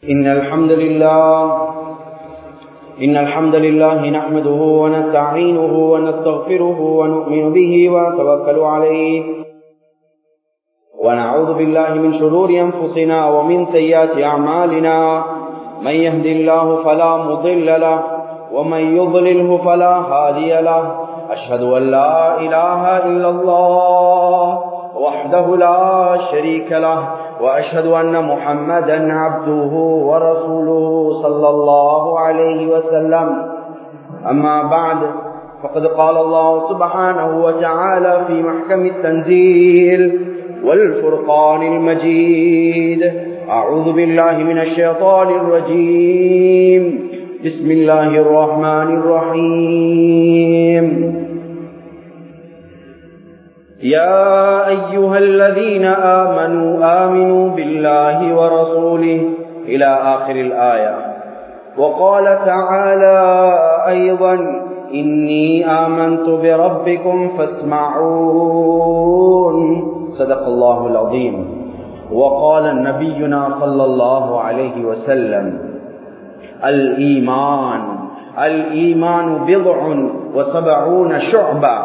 إن الحمد لله إن الحمد لله نحمده ونستعينه ونستغفره ونؤمن به ونتوكل عليه ونعوذ بالله من شرور أنفسنا ومن سيئات أعمالنا من يهد الله فلا مضل له ومن يضلله فلا هادي له أشهد أن لا إله إلا الله وحده لا شريك له وأشهد أن محمدا عبده ورسوله صلى الله عليه وسلم أما بعد فقد قال الله سبحانه وتعالى في محكم التنزيل والفرقان المجيد أعوذ بالله من الشيطان الرجيم بسم الله الرحمن الرحيم يا أيها الذين آمنوا آمنوا بالله ورسوله إلى آخر الآية وقال تعالى أيضا إني آمنت بربكم فاسمعون صدق الله العظيم وقال نبينا صلى الله عليه وسلم الإيمان الإيمان بضع وسبعون شعبة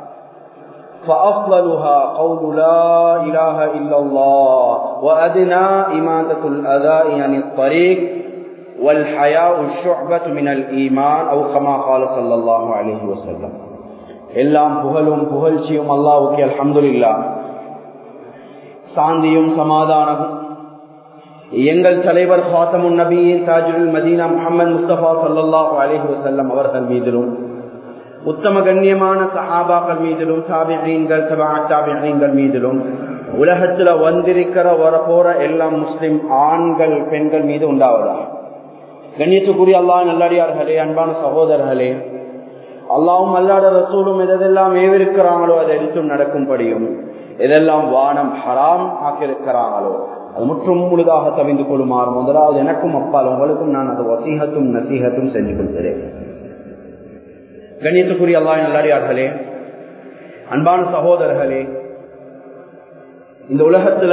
فأفضلها قول لا إله إلا الله وأدنى إماتة الأذى عن الطريق والحياء الشعبة من الإيمان أو كما قال صلى الله عليه وسلم எல்லாம் புகழும் புகழ்ச்சியும் அல்லாவுக்கு அல்ஹம்துலில்லா சாந்தியும் சமாதானமும் எங்கள் தலைவர் ஃபாத்தமுன் நபியின் தாஜுல் மதீனா முகமது முஸ்தபா சல்லாஹூ அலஹி வசல்லம் அவர்கள் மீதிலும் உத்தம கண்ணியமான சஹாபாக்கள் மீதிலும் சாபிகள் தாபிகள் மீதிலும் உலகத்துல வந்திருக்கிற வரப்போற எல்லாம் முஸ்லிம் ஆண்கள் பெண்கள் மீது உண்டாவதா கண்ணியத்துக்குரிய அல்லா நல்லடியார்களே அன்பான சகோதரர்களே அல்லாவும் அல்லாட ரசூலும் எதெல்லாம் ஏவிருக்கிறாங்களோ அதை எடுத்தும் நடக்கும்படியும் எதெல்லாம் வானம் ஹராம் ஆக்கியிருக்கிறாங்களோ அது முற்றும் முழுதாக தவிந்து கொள்ளுமாறு முதலாவது எனக்கும் அப்பால் உங்களுக்கும் நான் அது வசீகத்தும் நசீகத்தும் செஞ்சு கொடுக்கிறேன் கண்ணியத்துக்குரிய அல்லா நல்லடியார்களே அன்பான சகோதரர்களே இந்த உலகத்துல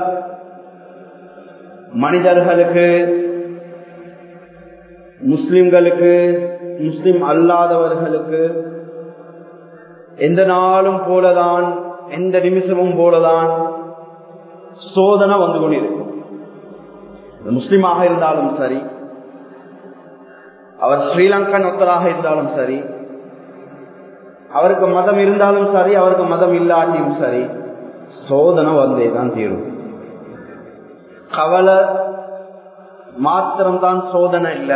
மனிதர்களுக்கு முஸ்லிம்களுக்கு முஸ்லிம் அல்லாதவர்களுக்கு எந்த நாளும் போலதான் எந்த நிமிஷமும் போலதான் சோதனை வந்து கொண்டிருக்கும் முஸ்லிமாக இருந்தாலும் சரி அவர் ஸ்ரீலங்கன் ஒத்தராக இருந்தாலும் சரி அவருக்கு மதம் இருந்தாலும் சரி அவருக்கு மதம் இல்லாட்டியும் சரி சோதனை வந்தே தான் தீரும் கவலை மாத்திரம்தான் சோதனை இல்ல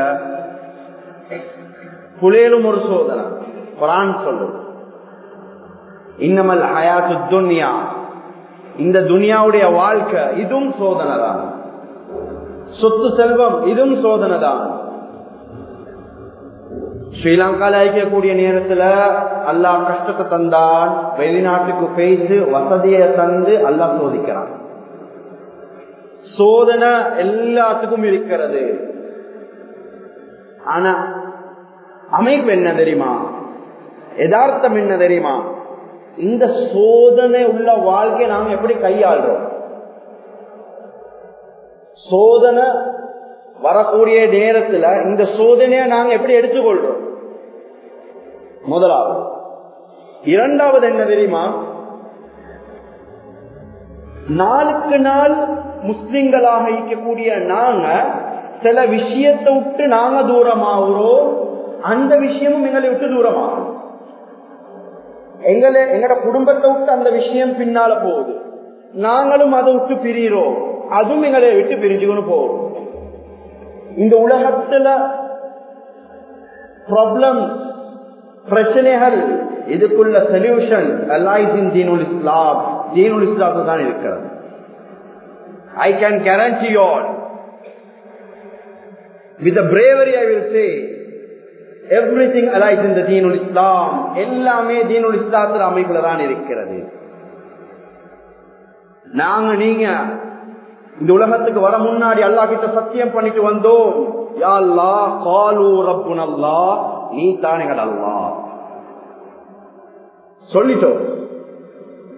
புலேலும் ஒரு சோதனை குரான் சொல்லும் இன்னமல் ஹயாத்து துன்யா இந்த துனியாவுடைய வாழ்க்கை இதுவும் சோதனை தான் சொத்து செல்வம் இதுவும் சோதனை தான் ஸ்ரீலங்கால ஐக்கக்கூடிய நேரத்துல அல்லா கஷ்டத்தை தந்தான் வெளிநாட்டுக்கு பேசி வசதியை தந்து அல்லா சோதிக்கிறான் சோதனை எல்லாத்துக்கும் இருக்கிறது ஆனா அமைப்பு என்ன தெரியுமா யதார்த்தம் என்ன தெரியுமா இந்த சோதனை உள்ள வாழ்க்கையை நாம எப்படி கையாளுறோம் சோதனை வரக்கூடிய நேரத்துல இந்த சோதனையை நாங்க எப்படி எடுத்துக்கொள்றோம் முதலாவது இரண்டாவது என்ன தெரியுமா நாளுக்கு நாள் முஸ்லிம்களாக இருக்கக்கூடிய நாங்க சில விஷயத்தை விட்டு நாங்க தூரமாகிறோம் அந்த விஷயமும் எங்களை விட்டு தூரமாகும் எங்களை எங்கட குடும்பத்தை விட்டு அந்த விஷயம் பின்னால போகுது நாங்களும் அதை விட்டு பிரிகிறோம் அதுவும் எங்களை விட்டு பிரிஞ்சுக்கொண்டு போகும் இந்த உலகத்துல ப்ராப்ளம் பிரச்சனைகள் இதுக்குள்ள சொல்யூஷன் அல்லாஹின் தீனுல் இஸ்லாம் தீனுல் இஸ்லாத்து தான் இருக்கிறது I can guarantee all with bravery I will say everything else இந்த தீனுல் இஸ்லாம் எல்லாமே தீனுல் இஸ்லாத்துல அமைப்புல தான் இருக்கிறது நாங்க நீங்க இந்த உலகத்துக்கு வர முன்னாடி அல்லா கிட்ட சத்தியம் பண்ணிட்டு வந்தோம் யாழ்லா காலு ரப்புன் அல்லா நீ தான் எங்கட அல்லா சொல்லிட்டோம்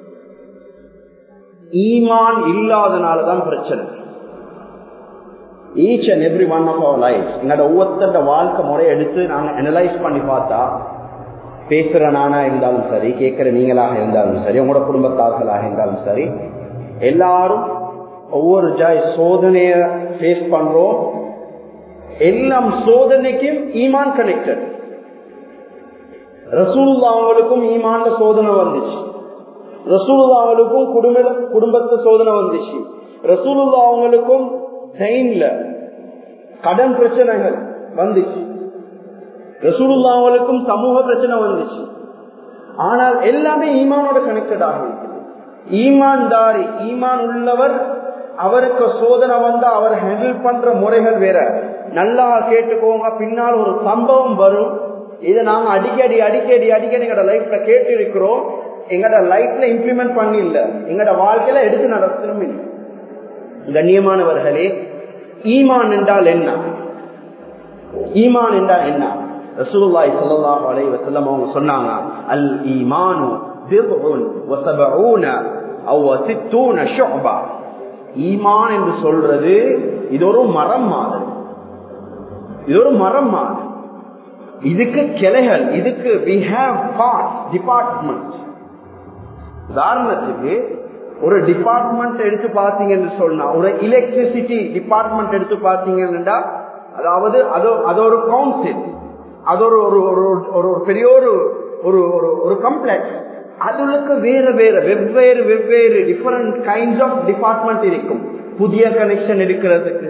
ஈமான் இல்லாதனாலதான் பிரச்சனை each and every one of our life எங்களோட ஒவ்வொருத்தரோட வாழ்க்கை முறையை எடுத்து நாங்கள் அனலைஸ் பண்ணி பார்த்தா பேசுற நானா இருந்தாலும் சரி கேட்கிற நீங்களாக இருந்தாலும் சரி உங்களோட குடும்பத்தார்களாக இருந்தாலும் சரி எல்லாரும் ஒவ்வொரு ஜாய் சோதனைய ஃபேஸ் பண்றோம் எல்லாம் சோதனைக்கும் ஈமான் கனெக்டட் ரசூலுல்லா அவங்களுக்கும் ஈமான்ல சோதனை வந்துச்சு ரசூலுல்லா அவங்களுக்கும் குடும்ப குடும்பத்து சோதனை வந்துச்சு ரசூலுல்லா அவங்களுக்கும் ட்ரெயின்ல கடன் பிரச்சனைகள் வந்துச்சு ரசூலுல்லா அவங்களுக்கும் சமூக பிரச்சனை வந்துச்சு ஆனால் எல்லாமே ஈமானோட கனெக்டட் ஆகும் ஈமான்தாரி ஈமான் உள்ளவர் அவருக்கு சோதனை வந்தா அவர் ஹேண்டில் பண்ற முறைகள் வேற நல்லா கேட்டுக்கோங்க பின்னால் ஒரு சம்பவம் வரும் இதை நாங்க அடிக்கடி அடிக்கடி அடிக்கடி எங்களோட லைஃப்ல கேட்டு இருக்கிறோம் எங்களோட லைஃப்ல இம்ப்ளிமெண்ட் பண்ணி இல்ல எங்களோட வாழ்க்கையில எடுத்து நடத்தணும் இல்லை கண்ணியமானவர்களே ஈமான் என்றால் என்ன ஈமான் என்றால் என்ன ரசூலுல்லாஹி ஸல்லல்லாஹு அலைஹி வஸல்லம் அவங்க சொன்னாங்க அல் ஈமானு பித்உன் வ சபஊன அவ் சித்தூன ஷுபா ஈமான் என்று சொல்றது இது ஒரு மரம் மாதிரி இது ஒரு மரம் மாதிரி இதுக்கு கிளைகள் இதுக்கு வி ஹேவ் பார்ட் டிபார்ட்மெண்ட் உதாரணத்துக்கு ஒரு டிபார்ட்மெண்ட் எடுத்து பார்த்தீங்கன்னு சொன்னா ஒரு எலக்ட்ரிசிட்டி டிபார்ட்மெண்ட் எடுத்து பார்த்தீங்கன்னா அதாவது அது அது ஒரு கவுன்சில் அது ஒரு ஒரு ஒரு பெரிய ஒரு ஒரு ஒரு கம்ப்ளெக்ஸ் அதுக்கு வேற வேற வெவ்வேறு வெவ்வேறு டிஃபரெண்ட் கைண்ட்ஸ் ஆஃப் டிபார்ட்மெண்ட் இருக்கும் புதிய கனெக்ஷன் எடுக்கிறதுக்கு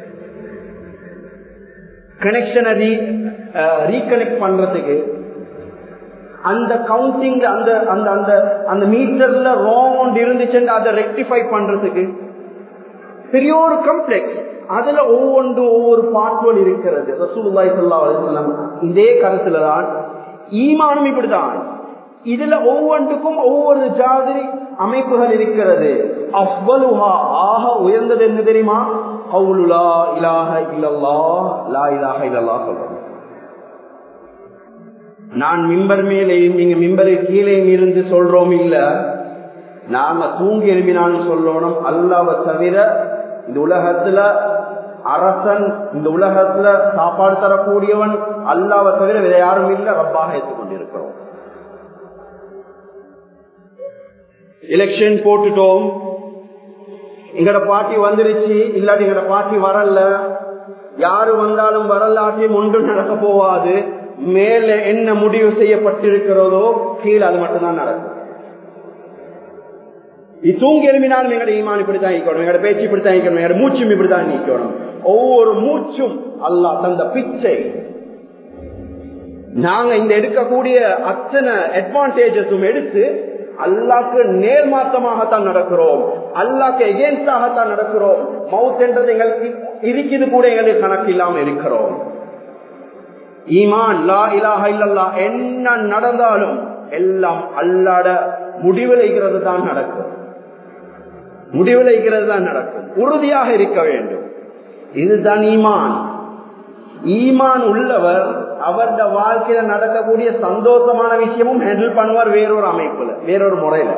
கனெக்ஷனை ரீ ரீகனெக்ட் பண்றதுக்கு அந்த கவுண்டிங் அந்த அந்த அந்த அந்த மீட்டர்ல ராங் இருந்துச்சுன்னு அதை ரெக்டிஃபை பண்றதுக்கு பெரிய ஒரு கம்ப்ளெக்ஸ் அதுல ஒவ்வொன்றும் ஒவ்வொரு பாட்டுகள் இருக்கிறது ரசூலுல்லாஹி ஸல்லல்லாஹு அலைஹி வஸல்லம் இதே கருத்துல தான் ஈமானும் இப்படிதான் இதுல ஒவ்வொன்றுக்கும் ஒவ்வொரு ஜாதிரி அமைப்புகள் இருக்கிறது அவ்வளுஹா ஆக உயர்ந்தது என்ன தெரியுமா கவுலுலா இலாஹ இல்லல்லா லா இலாஹ இல்லல்லா சொல்றோம் நான் மிம்பர் மேலே நீங்க மிம்பரு கீழே இருந்து சொல்றோம் இல்ல நாம தூங்கி எழுப்பினாலும் சொல்லணும் அல்லாவை தவிர இந்த உலகத்துல அரசன் இந்த உலகத்துல சாப்பாடு தரக்கூடியவன் அல்லாவை தவிர வேற யாரும் இல்ல ரப்பாக ஏற்றுக்கொண்டிருக்கிறோம் எலெக்ஷன் போட்டுட்டோம் எங்கட பார்ட்டி வந்துருச்சு இல்லாட்டி எங்கட பார்ட்டி வரல யாரு வந்தாலும் வரலாற்றியும் ஒன்றும் நடக்க போவாது மேல என்ன முடிவு செய்யப்பட்டிருக்கிறதோ கீழே அது மட்டும்தான் நடக்கும் தூங்கி எழுப்பினாலும் எங்கட ஈமான் இப்படித்தான் நீக்கணும் எங்கட பேச்சு இப்படித்தான் நீக்கணும் எங்கட மூச்சும் இப்படித்தான் நீக்கணும் ஒவ்வொரு மூச்சும் அல்லா தந்த பிச்சை நாங்க இந்த எடுக்கக்கூடிய அத்தனை அட்வான்டேஜஸும் எடுத்து அல்லாக்கு நேர்மாற்றமாகத்தான் நடக்கிறோம் அல்லாக்கு எகேன்ஸ்டாகத்தான் நடக்கிறோம் மவுத் என்றது எங்களுக்கு இருக்குது கூட எங்களுக்கு கணக்கு இல்லாம இருக்கிறோம் ஈமான் லா இலாஹ இல்லல்லா என்ன நடந்தாலும் எல்லாம் அல்லாட முடிவிலைகிறது தான் நடக்கும் முடிவிலைகிறது தான் நடக்கும் உறுதியாக இருக்க வேண்டும் இதுதான் ஈமான் ஈமான் உள்ளவர் அவருடைய வாழ்க்கையில நடக்கக்கூடிய சந்தோஷமான விஷயமும் ஹேண்டில் பண்ணுவார் வேறொரு அமைப்புல வேறொரு முறையில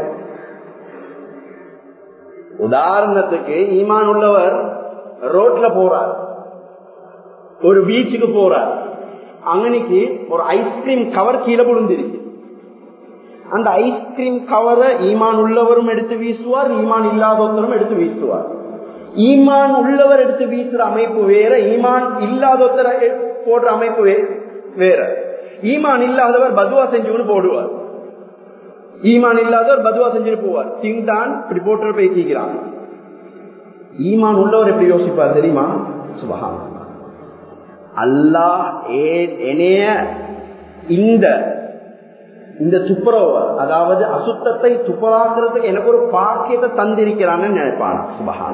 உதாரணத்துக்கு ஈமான் உள்ளவர் ரோட்ல போறார் ஒரு பீச்சுக்கு போறார் அங்கனைக்கு ஒரு ஐஸ்கிரீம் கவர் கீழே விழுந்திருக்கு அந்த ஐஸ்கிரீம் கவரை ஈமான் உள்ளவரும் எடுத்து வீசுவார் ஈமான் இல்லாதவரும் எடுத்து வீசுவார் ஈமான் உள்ளவர் எடுத்து வீசுற அமைப்பு வேற ஈமான் இல்லாதொத்தர போடுற அமைப்பு வேற ஈமான் இல்லாதவர் பதுவா செஞ்சுன்னு போடுவார் ஈமான் இல்லாதவர் பதுவா செஞ்சுட்டு போவார் தின்தான் இப்படி போட்டு போய் தீக்கிறான் ஈமான் உள்ளவர் எப்படி யோசிப்பார் தெரியுமா சுபகான் அல்லாஹ் என்னைய இந்த இந்த துப்புரவ அதாவது அசுத்தத்தை துப்புராக்குறதுக்கு எனக்கு ஒரு பாக்கியத்தை தந்திருக்கிறான்னு நினைப்பான் சுபகான்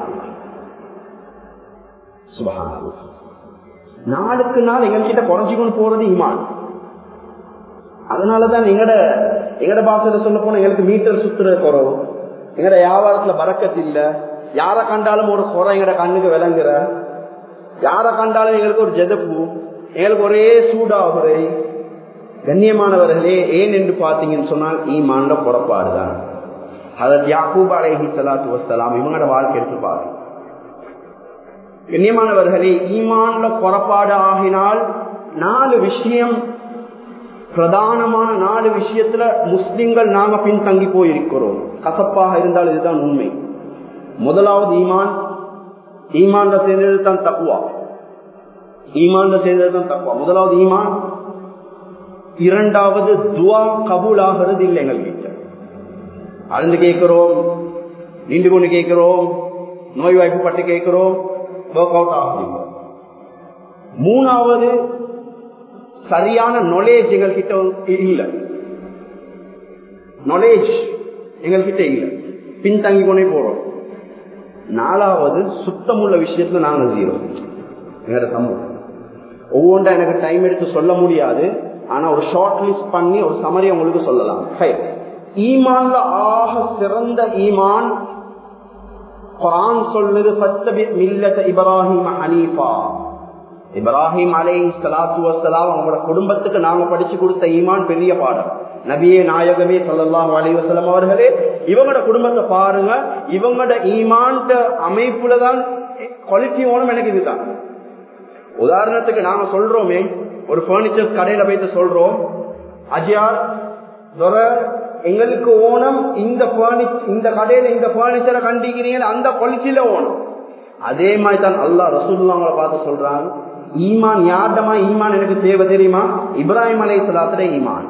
சுபகான் நாளுக்கு நாள் எங்ககிட்ட குறைஞ்சிக்கொண்டு போறது ஈமான் அதனாலதான் எங்கட எங்கட பாசத்தை சொல்ல போன எங்களுக்கு மீட்டர் சுத்துறது குறவு எங்கட வியாபாரத்துல பறக்கத்து இல்ல யார கண்டாலும் ஒரு குறை எங்கட கண்ணுக்கு விளங்குற யார கண்டாலும் எங்களுக்கு ஒரு ஜெதப்பு எங்களுக்கு ஒரே சூடாகுறை கண்ணியமானவர்களே ஏன் என்று பார்த்தீங்கன்னு சொன்னால் ஈமான்ல புறப்பாடுதான் அதற்கு யாக்கூப் அலேஹி சலாத்து வசலாம் இவங்களோட வாழ்க்கை எடுத்து பாருங்க கண்ணியமானவர்களே ஈமான்ல புறப்பாடு ஆகினால் நாலு விஷயம் பிரதானமான நாலு விஷயத்துல முஸ்லிம்கள் நாங்க பின்தங்கி போயிருக்கிறோம் கசப்பாக இருந்தால் இதுதான் உண்மை முதலாவது ஈமான் ஈமான்ல சேர்ந்தது தான் தக்குவா ஈமான்ல சேர்ந்தது தான் தக்குவா முதலாவது ஈமான் இரண்டாவது துவா கபூல் ஆகிறது இல்லை எங்கள் கிட்ட அழுந்து கேட்கிறோம் நீண்டு கொண்டு கேட்கிறோம் நோய் வாய்ப்புப்பட்டு கேட்கிறோம் ஒர்க் அவுட் ஆகுது மூணாவது சரியான நாலேஜ் எங்கள்கிட்ட இல்ல நாலேஜ் எங்கள்கிட்ட இல்ல பின்தங்கி கொண்டே போறோம் நாலாவது சுத்தமுள்ள விஷயத்துல நாங்க ஜீரோ எங்க சமூகம் ஒவ்வொன்றா எனக்கு டைம் எடுத்து சொல்ல முடியாது ஆனா ஒரு ஷார்ட் லிஸ்ட் பண்ணி ஒரு சமரி உங்களுக்கு சொல்லலாம் ஈமான்ல ஆக சிறந்த ஈமான் குரான் சொல்லுது மில்லத இப்ராஹிம் ஹனீஃபா இப்ராஹிம் அலை சலாத்து வசலாம் அவங்களோட குடும்பத்துக்கு நாங்க படிச்சு கொடுத்த ஈமான் பெரிய பாடம் நபியே நாயகமே சொல்லலாம் அலி வசலம் அவர்களே இவங்களோட குடும்பத்தை பாருங்க இவங்களோட ஈமான் அமைப்புலதான் குவாலிட்டி ஓனம் எனக்கு இதுதான் உதாரணத்துக்கு நாங்க சொல்றோமே ஒரு பர்னிச்சர் கடையில போயிட்டு சொல்றோம் அஜியார் எங்களுக்கு ஓனம் இந்த இந்த கடையில இந்த பர்னிச்சரை கண்டிக்கிறீங்க அந்த குவாலிட்டியில ஓனம் அதே மாதிரி தான் அல்லா ரசூல்லாங்களை பார்த்து சொல்றாங்க ஈமான் யார்டமா ஈமான் எனக்கு தேவை தெரியுமா இப்ராஹிம் அலை சலாத்துல ஈமான்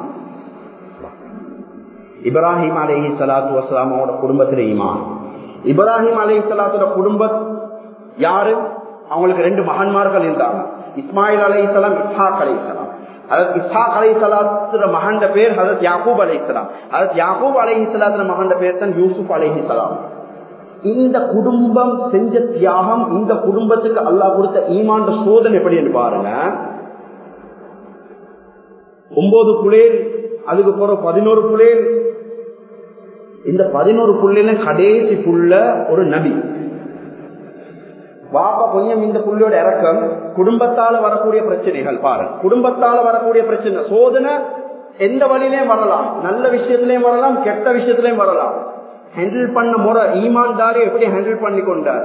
இப்ராஹிம் அலஹி சலாத்து வசலாமோட குடும்பத்துல ஈமான் இப்ராஹிம் அலை சலாத்துல குடும்ப யாரு அவங்களுக்கு ரெண்டு மகன்மார்கள் இருந்தாங்க இஸ்மாயில் அலை சலாம் இஸ்ஹாக் அலை சலாம் அதற்கு இஸ்ஹாக் அலை சலாத்துல மகண்ட பேர் ஹதத் யாக்கூப் அலை சலாம் அதற்கு யாக்கூப் அலஹி சலாத்துல மகண்ட பேர் தான் யூசுப் அலஹி சலாம் இந்த குடும்பம் செஞ்ச தியாகம் இந்த குடும்பத்துக்கு அல்லாஹ் கொடுத்த ஈமான் சோதனை எப்படி என்று பாருங்க ஒன்பது புள்ளேர் அதுக்கு போற பதினோரு புள்ளேர் இந்த பதினோரு புள்ளில கடைசி புள்ள ஒரு நபி பாப்பா கொஞ்சம் இந்த புள்ளியோட இறக்கம் குடும்பத்தால வரக்கூடிய பிரச்சனைகள் பாருங்க குடும்பத்தால வரக்கூடிய பிரச்சனை சோதனை எந்த வழியிலையும் வரலாம் நல்ல விஷயத்திலையும் வரலாம் கெட்ட விஷயத்திலையும் வரலாம் ஹேண்டில் பண்ண முறை ஈமான்தாரி எப்படி ஹேண்டில் பண்ணி கொண்டார்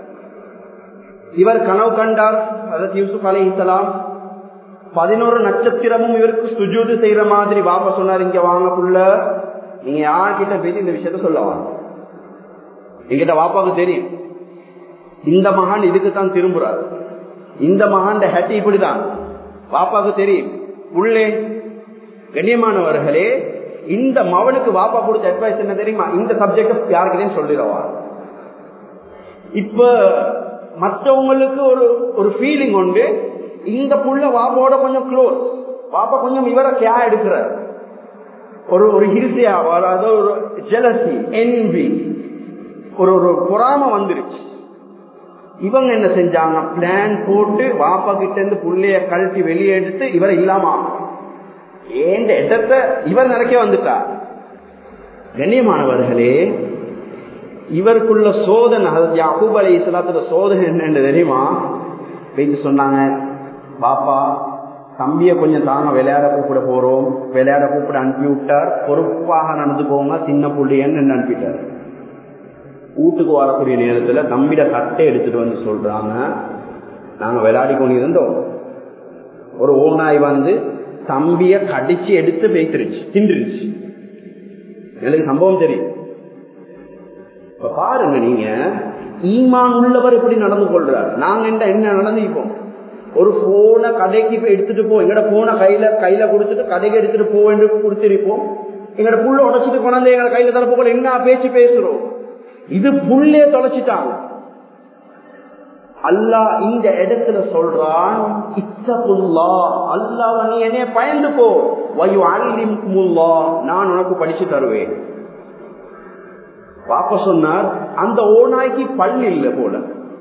இவர் கனவு கண்டார் அதற்கு யூசுப் அலி இஸ்லாம் பதினோரு நட்சத்திரமும் இவருக்கு சுஜூது செய்யற மாதிரி பாப்பா சொன்னார் இங்க வாங்கக்குள்ள நீங்க யார்கிட்ட போயிட்டு இந்த விஷயத்த சொல்ல வாங்க எங்கிட்ட வாப்பாவுக்கு தெரியும் இந்த மகான் இதுக்கு தான் திரும்புறார் இந்த மகான் ஹேட்டி இப்படிதான் பாப்பாவுக்கு தெரியும் உள்ளே கண்ணியமானவர்களே இந்த மவனுக்கு வாப்பா கொடுத்த அட்வைஸ் என்ன தெரியுமா இந்த சப்ஜெக்ட் யாருக்கிட்டையும் சொல்லிடுவா இப்ப மற்றவங்களுக்கு ஒரு ஒரு ஃபீலிங் உண்டு இந்த புள்ள வாப்பாவோட கொஞ்சம் க்ளோஸ் வாப்பா கொஞ்சம் இவரை கே எடுக்கிறார் ஒரு ஒரு ஹிரிசியா அதாவது ஒரு ஜெலசி என்பி ஒரு ஒரு பொறாம வந்துருச்சு இவங்க என்ன செஞ்சாங்க பிளான் போட்டு வாப்பா கிட்ட இருந்து புள்ளைய கழட்டி வெளியே எடுத்து இவரை இல்லாம ஏந்த இடத்தை இவர் நினைக்க வந்துட்டார் கண்ணியமானவர்களே இவருக்குள்ள சோதனை யாக்கூப் அலி இஸ்லாத்துல சோதனை என்னன்னு தெரியுமா பேச்சு சொன்னாங்க பாப்பா தம்பிய கொஞ்சம் தாங்க விளையாட கூப்பிட போறோம் விளையாட கூப்பிட அனுப்பி விட்டார் பொறுப்பாக நடந்துக்கோங்க சின்ன புள்ளியன்னு அனுப்பிட்டார் வீட்டுக்கு வரக்கூடிய நேரத்துல தம்பிட சட்டை எடுத்துட்டு வந்து சொல்றாங்க நாங்க விளையாடி கொண்டிருந்தோம் ஒரு ஓனாய் வந்து தம்பிய கடிச்சு எடுத்து வைத்துருச்சு தின்றுச்சு எனக்கு சம்பவம் தெரியும் இப்ப பாருங்க நீங்க ஈமான் உள்ளவர் எப்படி நடந்து கொள்றார் நாங்க என்ன என்ன நடந்துப்போம் ஒரு போன கடைக்கு போய் எடுத்துட்டு போ எங்கட போன கையில கையில கொடுத்துட்டு கடைக்கு எடுத்துட்டு போ என்று கொடுத்திருப்போம் எங்கட புள்ள உடச்சிட்டு கொண்டாந்து எங்க கையில தரப்போ கூட என்ன பேச்சு பேசுறோம் இது புள்ளே தொலைச்சிட்டாங்க அல்லாஹ் இந்த இடத்துல சொல்றான் இத்தகுல்லா அல்லாஹ் நீ என்னைய பயந்து போ வயு அல்லிமுல்லா நான் உனக்கு படிச்சு தருவேன் பாப்ப சொன்னார் அந்த ஓநாய்க்கு பல் இல்லை போல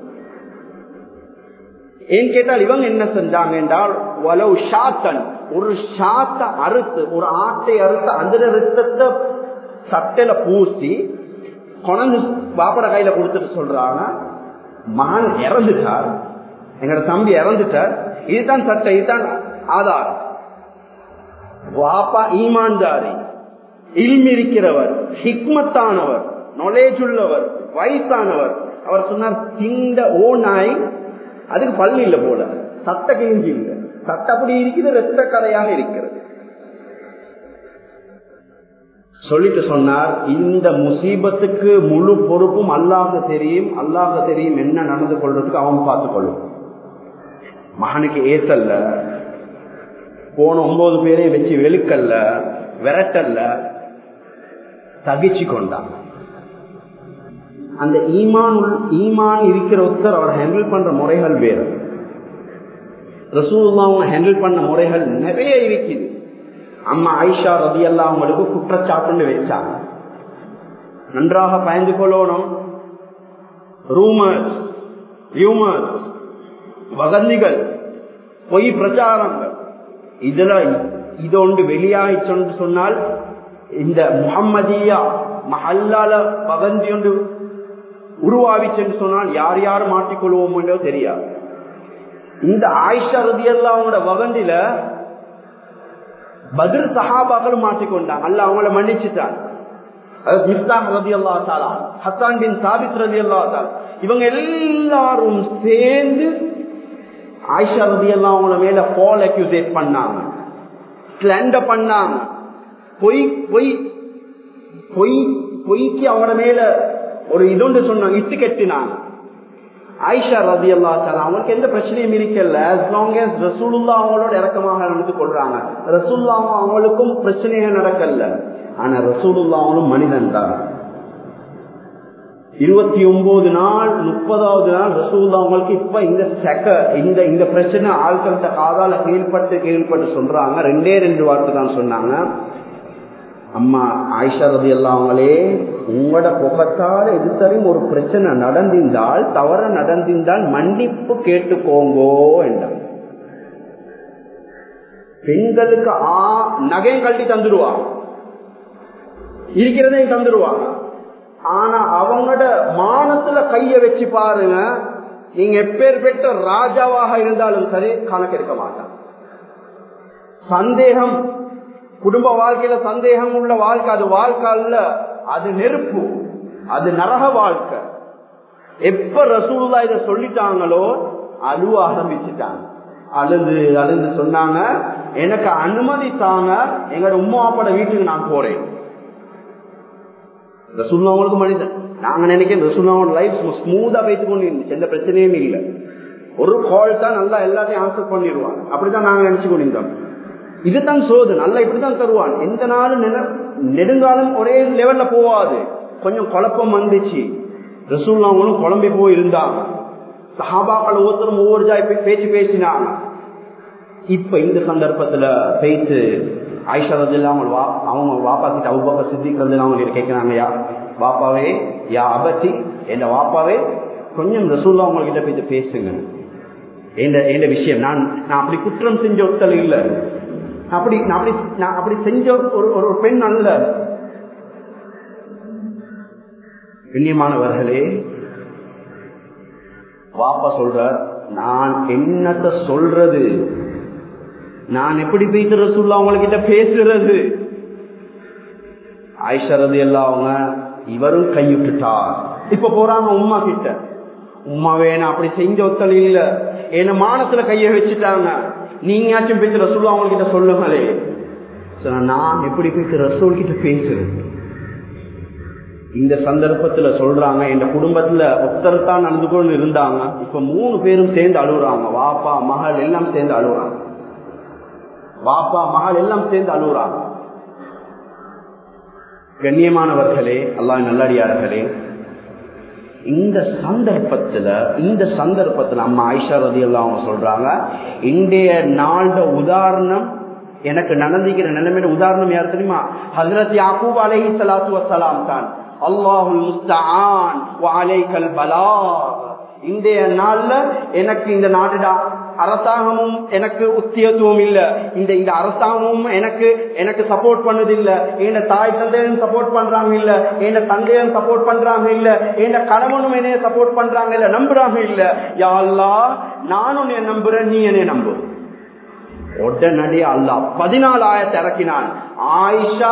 ஏன் கேட்டால் இவங்க என்ன செஞ்சாங்க என்றால் வலவு ஷாத்தன் ஒரு ஷாத்த அறுத்து ஒரு ஆட்டை அறுத்து அந்த ரத்தத்தை சட்டையில பூசி கொணந்து பாப்பட கையில கொடுத்துட்டு சொல்றாங்க மகன் இறந்துட்டார் எங்களோட தம்பி இறந்துட்டார் இதுதான் சட்டை இதுதான் ஆதாரம் வாப்பா ஈமான்தாரி இல்மிருக்கிறவர் ஹிக்மத்தானவர் நாலேஜ் உள்ளவர் வயசானவர் அவர் சொன்னார் இந்த ஓ நாய் அதுக்கு பள்ளி இல்ல போல சட்ட கிழிஞ்சி இல்ல சட்ட அப்படி இருக்குது ரத்த கரையாக இருக்கிறது சொல்லிட்டு சொன்னார் இந்த முசீபத்துக்கு முழு பொறுப்பும் அல்லாஹ தெரியும் அல்லாஹ தெரியும் என்ன நடந்து கொள்றதுக்கு அவன் பார்த்துக் கொள்ளும் மகனுக்கு ஏசல்ல போன ஒன்பது பேரையும் வச்சு வெளுக்கல்ல விரட்டல்ல தகிச்சு கொண்டான் அந்த ஈமான் ஈமான் இருக்கிற ஒருத்தர் அவர் ஹேண்டில் பண்ற முறைகள் வேறு ரசூல்லாவும் ஹேண்டில் பண்ண முறைகள் நிறைய இருக்குது அம்மா ஐஷா ரதி எல்லாம் அவங்களுக்கு குற்றச்சாட்டுன்னு வச்சாங்க நன்றாக பயந்து கொள்ளணும் ரூமர்ஸ் ரியூமர்ஸ் வதந்திகள் பொய் பிரச்சாரங்கள் இதுல இது ஒன்று வெளியாயிச்சு சொன்னால் இந்த முகம்மதியா மஹல்லால வதந்தி ஒன்று உருவாவிச்சுன்னு சொன்னால் யார் யார் மாட்டிக்கொள்வோமோ தெரியாது இந்த ஆயிஷா ரதி எல்லாம் அவங்களோட வகண்டில பதில் சஹாபாக்களும் மாட்டிக்கொண்டாங்க அல்ல அவங்கள மன்னிச்சுட்டாங்க இவங்க எல்லாரும் சேர்ந்து ஆயிஷா ரதி எல்லாம் அவங்கள மேல பால் அக்யூசேட் பண்ணாங்க ஸ்லண்டர் பண்ணாங்க பொய் பொய் பொய் பொய்க்கு அவங்கள மேல ஒரு இதொன்று சொன்னாங்க இட்டு கட்டினாங்க ஆயிஷா ரதி அல்லா அவங்களுக்கு எந்த பிரச்சனையும் இருக்கல as long as ரசூலுல்லா அவங்களோட இறக்கமாக நடந்து கொள்றாங்க ரசூல்லா அவங்களுக்கும் பிரச்சனையே நடக்கல ஆனா ரசூலுல்லா அவங்களும் மனிதன் தான் இருபத்தி ஒன்பது நாள் முப்பதாவது நாள் ரசூல்லா அவங்களுக்கு இப்ப இந்த செக்க இந்த இந்த பிரச்சனை ஆட்கள்கிட்ட காதால கீழ்பட்டு கீழ்பட்டு சொல்றாங்க ரெண்டே ரெண்டு வார்த்தை தான் சொன்னாங்க அம்மா ஆயிஷா ரதி அவங்களே உங்களோட முகத்தால் எதுத்தரையும் ஒரு பிரச்சனை நடந்திருந்தால் தவற நடந்திருந்தால் மன்னிப்பு கேட்டுக்கோங்கோ என்றார் பெண்களுக்கு ஆ நகையும் கல்வி தந்துடுவாங்க இருக்கிறதையும் தந்துடுவாங்க ஆனா அவங்களோட மானத்துல கைய வச்சு பாருங்க நீங்க எப்பேர் பெற்ற ராஜாவாக இருந்தாலும் சரி கணக்கெடுக்க மாட்டாங்க சந்தேகம் குடும்ப வாழ்க்கையில சந்தேகம் உள்ள வாழ்க்கை அது வாழ்க்கை அல்ல அது நெருப்பு அது நரக வாழ்க்கை எப்ப ரசூல்லா இத சொல்லிட்டாங்களோ அழுவ ஆரம்பிச்சுட்டாங்க அழுது அழுது சொன்னாங்க எனக்கு அனுமதி தாங்க எங்களோட உம்மா அப்பாட வீட்டுக்கு நான் போறேன் ரசூல்லா அவங்களுக்கு மனிதன் நாங்க நினைக்கிறேன் ரசூல்லாவோட லைஃப் ஸ்மூதா வைத்துக் கொண்டு இருந்துச்சு எந்த பிரச்சனையும் இல்லை ஒரு கால் தான் நல்லா எல்லாத்தையும் ஆன்சர் பண்ணிடுவாங்க அப்படிதான் நாங்க நினைச்சு கொண்டிருந்தோம் இதுதான் சோது நல்லா இப்படிதான் தருவான் எந்த நாளும் நெடுங்காலம் ஒரே லெவல்ல போவாது கொஞ்சம் குழப்பம் வந்துச்சு ரசூல்லாங்களும் குழம்பி போய் இருந்தாங்க சஹாபாக்கள் ஒவ்வொருத்தரும் ஒவ்வொரு ஜாய் பேச்சு பேசினாங்க இப்ப இந்த சந்தர்ப்பத்துல பேச்சு ஆயிஷா ரதில்லா அவங்க வா அவங்க வாப்பா கிட்ட அவுபாப்பா சித்திக்கிறது அவங்க கேட்கிறாங்க யா வாப்பாவே யா அபத்தி என் வாப்பாவே கொஞ்சம் ரசூல்லா அவங்க கிட்ட போயிட்டு பேசுங்க எந்த விஷயம் நான் நான் அப்படி குற்றம் செஞ்ச ஒருத்தல் இல்லை அப்படி நான் அப்படி நான் அப்படி செஞ்ச ஒரு ஒரு பெண் அல்ல கண்ணியமானவர்களே வாப்பா சொல்ற நான் என்னத்த சொல்றது நான் எப்படி போயிட்டு ரசூல்லா அவங்ககிட்ட பேசுறது ஆயிஷரது எல்லாம் அவங்க இவரும் கைவிட்டுட்டார் இப்ப போறாங்க உமா கிட்ட உமா வேணா அப்படி செஞ்ச ஒத்தல் இல்ல என்ன மானத்துல கைய வச்சுட்டாங்க நீங்கயாச்சும் போயிட்டு ரசூல் அவங்க கிட்ட சொல்லுங்களே நான் எப்படி போயிட்டு ரசூல் கிட்ட பேசுறேன் இந்த சந்தர்ப்பத்துல சொல்றாங்க என் குடும்பத்துல ஒத்தரத்தான் நடந்து கொண்டு இருந்தாங்க இப்ப மூணு பேரும் சேர்ந்து அழுகுறாங்க வாப்பா மகள் எல்லாம் சேர்ந்து அழுகுறாங்க வாப்பா மகள் எல்லாம் சேர்ந்து அழுகுறாங்க கண்ணியமானவர்களே அல்லாஹ் நல்லடியார்களே இந்த சந்தர்ப்பத்துல இந்த சந்தர்ப்பத்துல அம்மா ஐஷா ரதி எல்லாம் அவங்க சொல்றாங்க இன்றைய நாளோட உதாரணம் எனக்கு நடந்திருக்கிற நிலைமையில உதாரணம் யார் தெரியுமா ஹசரத் யாக்கூப் அலஹி சலாத்து வசலாம் தான் அல்லாஹுல் முஸ்தான் வாலைக்கல் பலா இன்றைய நாள்ல எனக்கு இந்த நாடு அரசாங்கமும் எனக்கு உத்தியத்துவம் இல்ல இந்த இந்த அரசாங்கமும் எனக்கு எனக்கு சப்போர்ட் பண்ணது இல்ல என் தாய் தந்தையும் சப்போர்ட் பண்றாங்க இல்ல என் தந்தையும் சப்போர்ட் பண்றாங்க இல்ல என் கணவனும் என்னைய சப்போர்ட் பண்றாங்க இல்ல நம்புறாங்க இல்ல யாழ்லா நானும் என் நம்புறேன் நீ என்னை நம்பு உடனடி அல்லா பதினாலு ஆயத்தை இறக்கினான் ஆயிஷா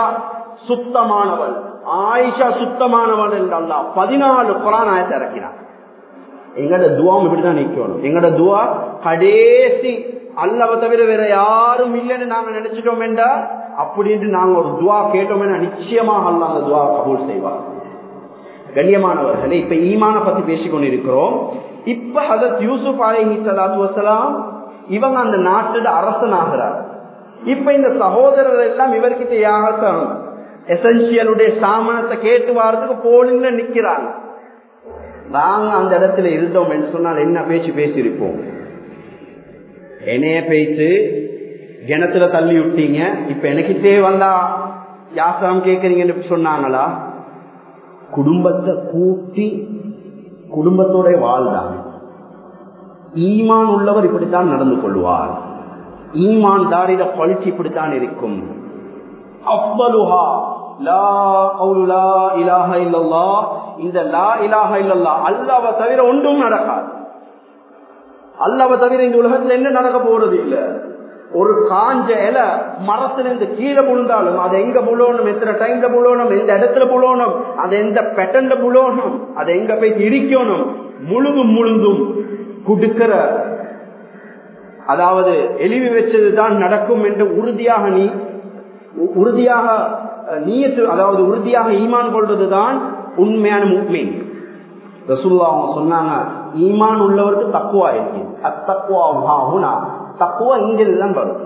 சுத்தமானவள் ஆயிஷா சுத்தமானவள் என்று அல்லா பதினாலு குரான் ஆயத்தை இறக்கினான் எங்கட துவாவும் இப்படிதான் நிக்கணும் எங்கட துவா கடைசி அல்லவ தவிர வேற யாரும் இல்லைன்னு நாங்க நினைச்சிட்டோம் வேண்டா அப்படின்ட்டு நாங்க ஒரு துவா கேட்டோம்னா நிச்சயமாக அல்ல அந்த துவா கபூல் செய்வார் கண்ணியமானவர்களே இப்ப ஈமான பத்தி பேசிக் கொண்டிருக்கிறோம் இப்ப ஹதத் யூசுப் அலைஹி சலாத்து வசலாம் இவங்க அந்த நாட்டோட அரசன் ஆகிறார் இப்ப இந்த சகோதரர் எல்லாம் இவர்கிட்ட யாகத்தான் எசென்சியலுடைய சாமனத்தை கேட்டு வாரத்துக்கு போலிங்ல நிக்கிறாங்க நாங்க அந்த இடத்துல இருந்தோம் என்று சொன்னால் என்ன பேச்சு பேசியிருப்போம் என்னைய பேச்சு கிணத்துல தள்ளி விட்டீங்க இப்ப எனக்கிட்டே வந்தா யாசகம் கேட்கறீங்கன்னு சொன்னாங்களா குடும்பத்தை கூட்டி குடும்பத்தோட வாழ்ந்தாங்க ஈமான் உள்ளவர் இப்படித்தான் நடந்து கொள்வார் ஈமான் தாரிட குவாலிட்டி இப்படித்தான் இருக்கும் அவ்வளுஹா லா கவுலு லா இலாஹ இல்லல்லா இந்த லா இலாஹ இல்லல்லா அல்லாவை தவிர ஒன்றும் நடக்காது அல்லாவை தவிர இந்த உலகத்துல என்ன நடக்க போறது இல்ல ஒரு காஞ்ச இலை மரத்துல இருந்து கீழே விழுந்தாலும் அதை எங்க புழணும் எத்தனை டைம்ல புழணும் எந்த இடத்துல புழணும் அதை எந்த பெட்டன்ல புழணும் அதை எங்க போய் இடிக்கணும் முழுதும் முழுந்தும் கொடுக்கிற அதாவது எளிவு வச்சதுதான் நடக்கும் என்று உறுதியாக நீ உறுதியாக நீயத்து அதாவது உறுதியாக ஈமான் கொள்வதுதான் உண்மையான முக்மீன் ரசுல்லா அவங்க சொன்னாங்க ஈமான் உள்ளவருக்கு தக்குவா இருக்கு அத்தக்குவா தக்குவா இங்கெல்லாம் வரும்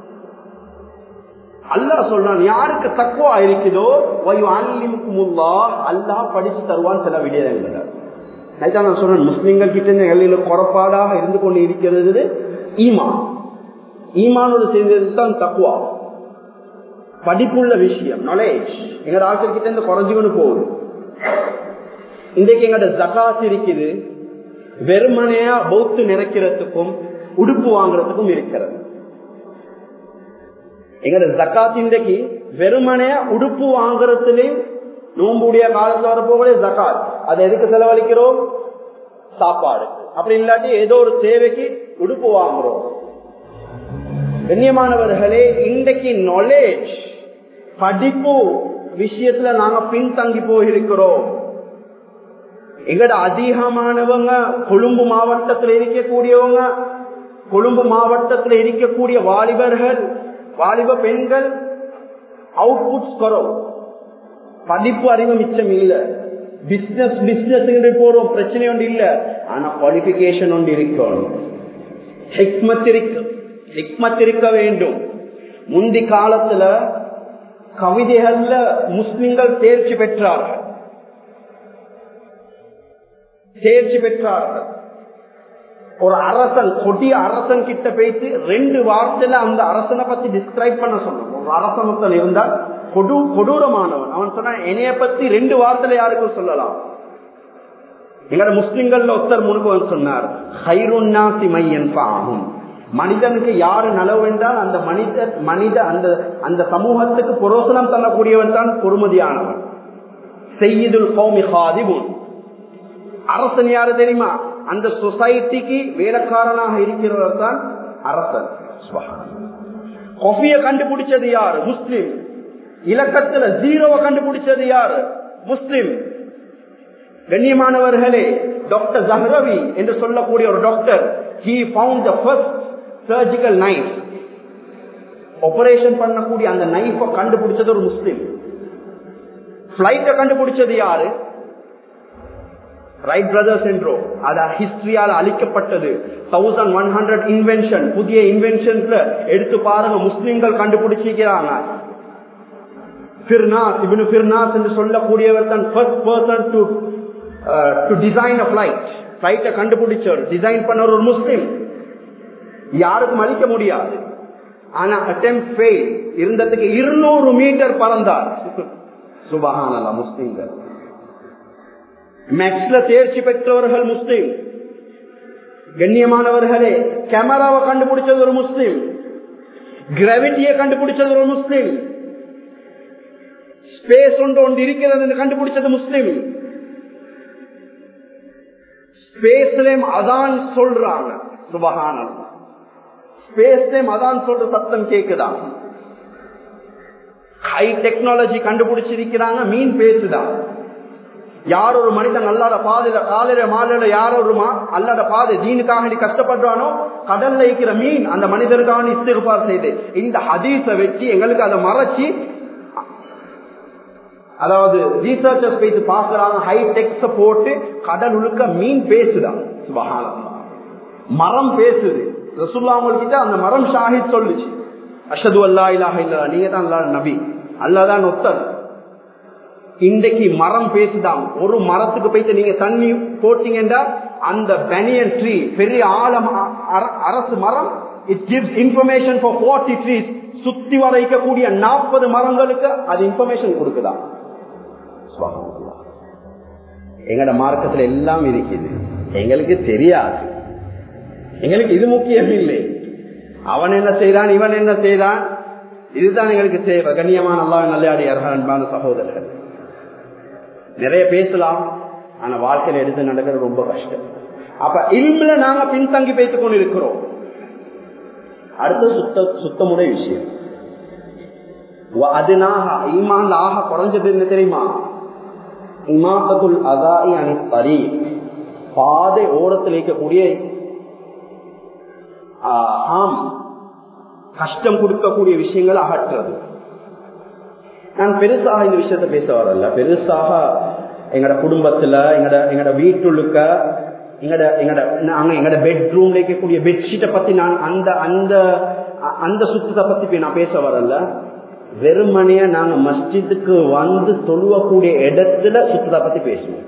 அல்லா சொல்றான் யாருக்கு தக்குவா இருக்குதோ வயு அல்லிமுக்குமுல்லா அல்லாஹ் படிச்சு தருவான் சில விடயங்களை நான் சொல்றேன் முஸ்லிம்கள் கிட்ட இருந்து எல்லையில குறப்பாடாக இருந்து கொண்டு இருக்கிறது ஈமான் ஈமானோடு சேர்ந்தது தான் தக்குவா படிப்புள்ள விஷயம் நாலேஜ் எங்கட ஆட்கள் கிட்ட இருந்து குறைஞ்சுக்கொண்டு போகுது இன்றைக்கு எங்கட ஜகாத் இருக்குது வெறுமனையா பௌத்து நிறைக்கிறதுக்கும் உடுப்பு வாங்குறதுக்கும் இருக்கிறது எங்கட ஜக்காத் இன்றைக்கு வெறுமனையா உடுப்பு வாங்குறதுலயும் நோம்புடைய காலத்துல வரப்போகலே ஜக்காத் அதை எதுக்கு செலவழிக்கிறோம் சாப்பாடு அப்படி இல்லாட்டி ஏதோ ஒரு தேவைக்கு உடுப்பு வாங்குறோம் கண்ணியமானவர்களே இன்றைக்கு நாலேஜ் படிப்பு விஷயத்துல நாங்க பின்தங்கி போயிருக்கிறோம் எங்கட அதிகமானவங்க கொழும்பு மாவட்டத்தில் இருக்கக்கூடியவங்க கொழும்பு மாவட்டத்தில் இருக்கக்கூடிய வாலிபர்கள் வாலிப பெண்கள் அவுட்புட்ஸ் குறவு படிப்பு அறிவு மிச்சம் இல்ல பிசினஸ் பிசினஸ் போறோம் பிரச்சனை ஒன்று இல்ல ஆனா குவாலிபிகேஷன் ஒன்று இருக்கணும் ஹெக்மத் இருக்கு ஹிக்மத் இருக்க வேண்டும் முந்தி காலத்துல கவிதைகள்ல முஸ்லிம்கள் தேர்ச்சி பெற்றார்கள் தேர்ச்சி பெற்றார்கள் ஒரு அரசன் கொடிய அரசன் கிட்ட போயிட்டு ரெண்டு வார்த்தையில அந்த அரசனை பத்தி டிஸ்கிரைப் பண்ண சொன்னான் ஒரு அரசமத்தன் இருந்தால் கொடு கொடூரமானவன் அவன் சொன்ன என்னைய பத்தி ரெண்டு வார்த்தையில யாருக்கும் சொல்லலாம் எங்களோட முஸ்லிம்கள்ல ஒருத்தர் முன்பு சொன்னார் ஹைருன்னாசி மையன் ஆகும் மனிதனுக்கு யாரு நலவு என்றால் அந்த மனித மனித அந்த அந்த சமூகத்துக்கு புரோசனம் தரக்கூடியவன் தான் பொறுமதியானவன் செய்யுதுல் கௌமி ஹாதிபுன் அரசன் யாரு தெரியுமா அந்த சொசைட்டிக்கு வேலைக்காரனாக இருக்கிறவர் தான் அரசன் கொஃபிய கண்டுபிடிச்சது யாரு முஸ்லிம் இலக்கத்துல ஜீரோவை கண்டுபிடிச்சது யாரு முஸ்லிம் கண்ணியமானவர்களே டாக்டர் ஜஹ்ரவி என்று சொல்லக்கூடிய ஒரு doctor he found the first surgical knife operation பண்ணக்கூடிய அந்த நைஃபை கண்டுபிடிச்சது ஒரு முஸ்லிம் பிளைட்டை கண்டுபிடிச்சது யாரு ரைட் பிரதர்ஸ் என்றோ அது ஹிஸ்டரியால் அளிக்கப்பட்டது தௌசண்ட் ஒன் ஹண்ட்ரட் இன்வென்ஷன் புதிய இன்வென்ஷன்ஸ்ல எடுத்து பாருங்க முஸ்லிம்கள் கண்டுபிடிச்சிக்கிறாங்க ஃபிர்னாஸ் இவனு ஃபிர்னாஸ் என்று சொல்லக்கூடியவர் தான் first person to to design a flight பிளைட்டை கண்டுபிடிச்சவர் டிசைன் பண்ணவர் ஒரு முஸ்லிம் யாருக்கும் அளிக்க முடியாது ஆனா அட்டம் ஃபெயில் இருந்ததுக்கு இருநூறு மீட்டர் பறந்தார் சுபஹானல்லா முஸ்லிம்கள் மேக்ஸ்ல தேர்ச்சி பெற்றவர்கள் முஸ்லிம் கண்ணியமானவர்களே கேமராவை கண்டுபிடிச்சது ஒரு முஸ்லிம் கிராவிட்டியை கண்டுபிடிச்சது ஒரு முஸ்லிம் ஸ்பேஸ் ஒன்று ஒன்று இருக்கிறது கண்டுபிடிச்சது முஸ்லிம் ஸ்பேஸ்லயும் அதான் சொல்றாங்க சுபகானம் ஸ்பேஸ்லயும் அதான் சொல்ற சத்தம் கேக்குதான் ஹை டெக்னாலஜி கண்டுபிடிச்சிருக்கிறாங்க மீன் பேசுதான் யார் ஒரு மனிதன் அல்லாத பாதையில காலையில மாலையில யார் ஒரு அல்லாத பாதை தீனுக்காக நீ கஷ்டப்படுறானோ கடல்ல இருக்கிற மீன் அந்த மனிதனுக்காக இஸ்திருப்பார் செய்து இந்த ஹதீஸ வச்சு எங்களுக்கு அதை மறைச்சு அதாவது ரீசர்ச்சர்ஸ் போயிட்டு பாக்குறாங்க ஹை டெக்ஸ போட்டு கடல் உழுக்க மீன் பேசுதான் சுபகானம் மரம் பேசுது ரசுல்லா கிட்ட அந்த மரம் ஷாஹித் சொல்லுச்சு அஷது அல்லா இலாஹ இல்லா நீங்க தான் அல்லா நபி அல்லாதான் ஒத்தர் இன்றைக்கு மரம் பேசுதான் ஒரு மரத்துக்கு போயிட்டு நீங்க தண்ணி போட்டீங்கன்னா அந்த பனியன் ட்ரீ பெரிய ஆழம் அரசு மரம் it gives information for forty trees சுத்தி வரைக்கக்கூடிய நாற்பது மரங்களுக்கு அது இன்ஃபர்மேஷன் கொடுக்குதான் எங்கட மார்க்கத்துல எல்லாம் இருக்குது எங்களுக்கு தெரியாது எங்களுக்கு இது முக்கியம் இல்லை அவன் என்ன செய்தான் இவன் என்ன செய்தான் இதுதான் எங்களுக்கு தேவை கண்ணியமான அல்லா நல்லாடியார்கள் அன்பான சகோதரர்கள் நிறைய பேசலாம் ஆனா வாழ்க்கையில எடுத்து நடக்கிறது ரொம்ப கஷ்டம் அப்ப இல்மில நாங்க பின்தங்கி பேசிக் கொண்டு இருக்கிறோம் அடுத்து சுத்த சுத்தமுடைய விஷயம் அதுனாக ஈமான் ஆக குறைஞ்சது என்ன தெரியுமா இமாத்தத்துல் அதாயி அணி பரி பாதை ஓரத்தில் இருக்கக்கூடிய ஆம் கஷ்டம் கொடுக்கக்கூடிய விஷயங்களை அகற்றுறது நான் பெருசாக இந்த விஷயத்த பேச வரல பெருசாக எங்கட குடும்பத்துல எங்கட எங்கட வீட்டுள்ளுக்க எங்கட எங்கட நாங்க எங்கட பெட்ரூம்ல இருக்கக்கூடிய பெட்ஷீட்டை பத்தி நான் அந்த அந்த அந்த சுத்தத்தை பத்தி நான் பேச வரல வெறுமனைய நாங்க மஸ்ஜிதுக்கு வந்து தொழுவக்கூடிய இடத்துல சுத்தத்தை பத்தி பேசுவோம்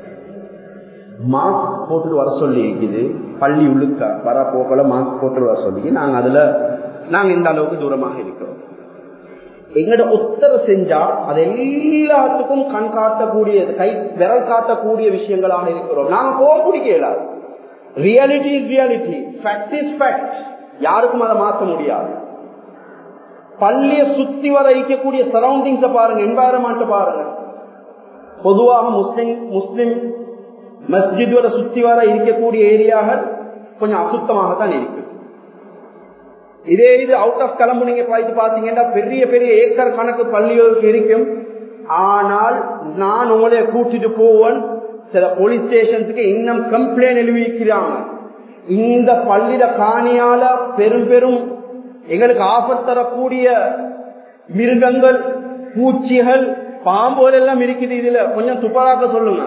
மாஸ்க் போட்டுட்டு வர சொல்லி இருக்குது பள்ளி உள்ளுக்க வர போக்கல மாஸ்க் போட்டு வர சொல்லி நாங்க அதுல நாங்க இந்த அளவுக்கு தூரமாக இருக்கிறோம் எங்கட உத்தர செஞ்சா அது எல்லாத்துக்கும் கண் காட்டக்கூடிய கை விரல் காட்டக்கூடிய விஷயங்களாக இருக்கிறோம் நாங்க போக பிடிக்கல reality is reality fact is fact யாருக்கும் அதை மாற்ற முடியாது பள்ளிய சுத்தி வர இருக்கக்கூடிய சரௌண்டிங்ஸ பாருங்க என்வாயரமெண்ட் பாருங்க பொதுவாக முஸ்லிம் முஸ்லிம் மஸ்ஜித் வர சுத்தி வர இருக்கக்கூடிய ஏரியாகள் கொஞ்சம் அசுத்தமாகத்தான் இருக்கு இதே இது அவுட் ஆஃப் கிளம்பு நீங்க பார்த்து பாத்தீங்கன்னா பெரிய பெரிய ஏக்கர் கணக்கு பள்ளிகளுக்கு இருக்கும் ஆனால் நான் உங்களைய கூட்டிட்டு போவேன் சில போலீஸ் ஸ்டேஷன்ஸுக்கு இன்னும் கம்ப்ளைண்ட் எழுதிக்கிறாங்க இந்த பள்ளியில காணியால பெரும் பெரும் எங்களுக்கு ஆபத் தரக்கூடிய மிருகங்கள் பூச்சிகள் பாம்போல் எல்லாம் இருக்குது இதுல கொஞ்சம் துப்பராக்க சொல்லுங்க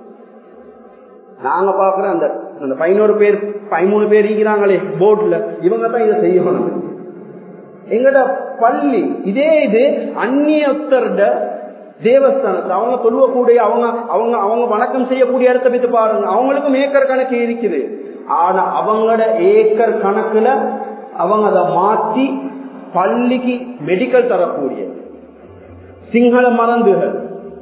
நாங்க பாக்குற அந்த அந்த பதினோரு பேர் பதிமூணு பேர் இருக்கிறாங்களே போர்ட்ல இவங்க தான் இதை செய்யணும் எங்கட பள்ளி இதே இது அந்நியத்தர்ட தேவஸ்தானத்தை அவங்க தொழுவக்கூடிய அவங்க அவங்க அவங்க வணக்கம் செய்யக்கூடிய இடத்த பத்தி பாருங்க அவங்களுக்கும் ஏக்கர் கணக்கு இருக்குது ஆனா அவங்களோட ஏக்கர் கணக்குல அவங்க அதை மாற்றி பள்ளிக்கு மெடிக்கல் தரக்கூடிய சிங்கள மருந்துகள்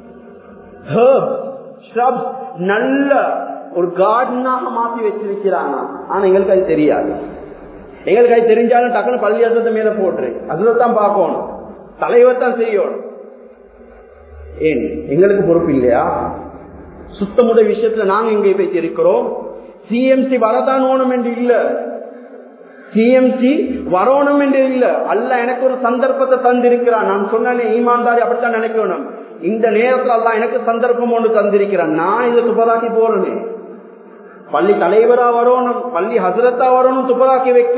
நல்ல ஒரு கார்டனாக மாற்றி வச்சிருக்கிறாங்க ஆனா எங்களுக்கு அது தெரியாது எங்களுக்கு அது தெரிஞ்சாலும் டக்குனு பள்ளியாசத்தை மேல போட்டுரு அதுதான் பார்க்கணும் தலைவர் தான் செய்யணும் ஏன் எங்களுக்கு பொறுப்பு இல்லையா சுத்தமுடைய விஷயத்துல நாங்க எங்க போய் இருக்கிறோம் சிஎம்சி வரதான் ஓணும் என்று இல்ல சிஎம்சி வரணும் என்று இல்ல அல்ல எனக்கு ஒரு சந்தர்ப்பத்தை தந்திருக்கிறான் நான் சொன்னேன் ஈமான்தாரி அப்படித்தான் நினைக்கணும் இந்த நேரத்தில் அல்ல எனக்கு சந்தர்ப்பம் ஒன்று தந்திருக்கிறான் நான் இதை துப்பதாக்கி போறேனே பள்ளி தலைவரா வரணும் பள்ளி ஹசரத்தா வரணும் துப்பதாக்கி வைக்க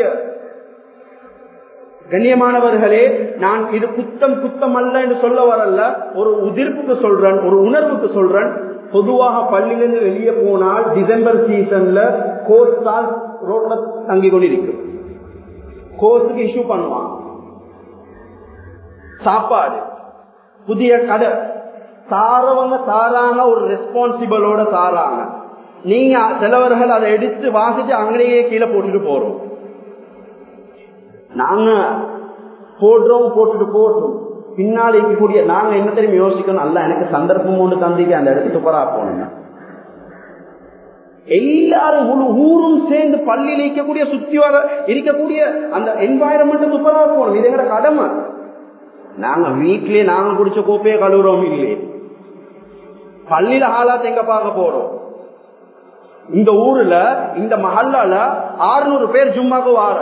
கண்ணியமானவர்களே நான் இது குத்தம் குத்தம் அல்ல என்று சொல்ல வரல ஒரு உதிர்ப்புக்கு சொல்றேன் ஒரு உணர்வுக்கு சொல்றேன் பொதுவாக பள்ளியிலிருந்து வெளியே போனால் டிசம்பர் சீசன்ல கோஸ்டால் ரோட்ல தங்கி கொண்டிருக்கும் கோர்ஸுக்கு இஷ்யூ பண்ணுவான் சாப்பாடு புதிய கடை தாரவங்க தாராங்க ஒரு ரெஸ்பான்சிபிளோட தாராங்க நீங்க சிலவர்கள் அதை எடுத்து வாசிச்சு அங்கேயே கீழே போட்டுட்டு போறோம் நாங்க போடுறோம் போட்டுட்டு போட்டோம் பின்னால் இருக்கக்கூடிய நாங்க என்ன தெரியும் யோசிக்கணும் அல்ல எனக்கு சந்தர்ப்பம் ஒன்று தந்திக்க அந்த இடத்துக்கு சூப்பரா போனோம் எல்லாரும் முழு ஊரும் சேர்ந்து பள்ளியில் இருக்கக்கூடிய சுத்தி வர இருக்கக்கூடிய அந்த என்வாயரன்மெண்ட் சூப்பரா போகணும் இது எங்கட கடமை நாங்க வீட்லயே நாங்க குடிச்ச கோப்பையை கழுவுறோம் இல்லையே பள்ளியில ஆளாத்த எங்க பார்க்க போறோம் இந்த ஊர்ல இந்த மஹல்லால ஆறுநூறு பேர் ஜும்மாக்கு வார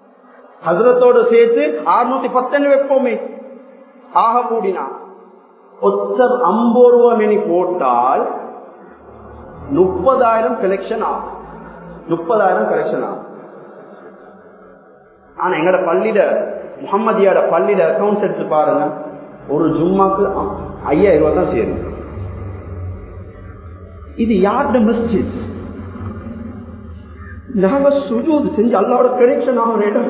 ஹசரத்தோடு சேர்த்து அறுநூத்தி பத்தொன்னு வைப்போமே ஆக கூடினா ஒத்தர் ஐம்பது ரூபா மணி போட்டால் முப்பதாயிரம் கலெக்ஷன் ஆகும் முப்பதாயிரம் கலெக்ஷன் ஆகும் ஆனா எங்கட பள்ளியில முகமதியோட பள்ளியில அக்கௌண்ட்ஸ் எடுத்து பாருங்க ஒரு ஜும்மாக்கு ஐயாயிரம் ரூபாய் தான் சேரும் இது யார்ட மிஸ்டேக் நாங்க சுஜூது செஞ்சு அல்லாவோட கனெக்ஷன் ஆகிற இடம்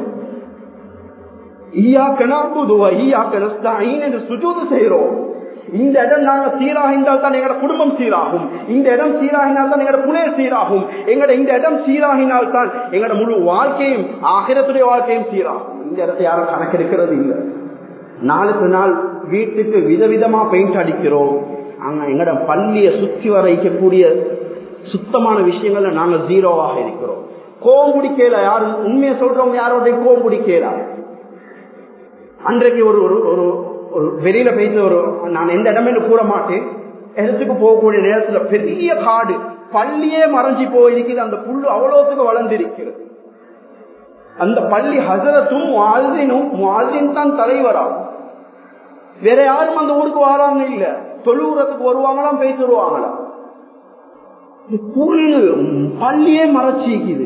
ஈயாக்க நாக்குதுவா ஈயாக்க நஸ்தாயின் என்று சுஜூது செய்யறோம் இந்த இடம் நாங்க சீராகின்றால் தான் எங்களோட குடும்பம் சீராகும் இந்த இடம் சீராகினால் தான் எங்களோட புனே சீராகும் எங்களோட இந்த இடம் சீராகினால் தான் எங்களோட முழு வாழ்க்கையும் ஆகிரத்துடைய வாழ்க்கையும் சீராகும் இந்த இடத்தை யாரும் கணக்கெடுக்கிறது இல்லை நாளுக்கு நாள் வீட்டுக்கு விதவிதமா பெயிண்ட் அடிக்கிறோம் அங்க எங்களோட பள்ளியை சுற்றி வர வைக்கக்கூடிய சுத்தமான விஷயங்கள்ல நாங்க ஜீரோவாக இருக்கிறோம் கோவம் பிடிக்கல யாரும் உண்மையை சொல்றவங்க யாரோடைய கோவம் பிடிக்கல அன்றைக்கு ஒரு ஒரு ஒரு ஒரு வெளியில பேச ஒரு நான் எந்த இடமே கூற மாட்டேன் இடத்துக்கு போகக்கூடிய நேரத்துல பெரிய காடு பள்ளியே மறைஞ்சி போயிருக்குது அந்த புல்லு அவ்வளவுக்கு வளர்ந்திருக்கிறது அந்த பள்ளி ஹசரத்தும் வாழ்தினும் வாழ்தின் தான் தலைவராகும் வேற யாரும் அந்த ஊருக்கு வராங்க இல்ல தொழுவுறதுக்கு வருவாங்களாம் பேசிடுவாங்களாம் புல்லு பள்ளியே மறைச்சிக்குது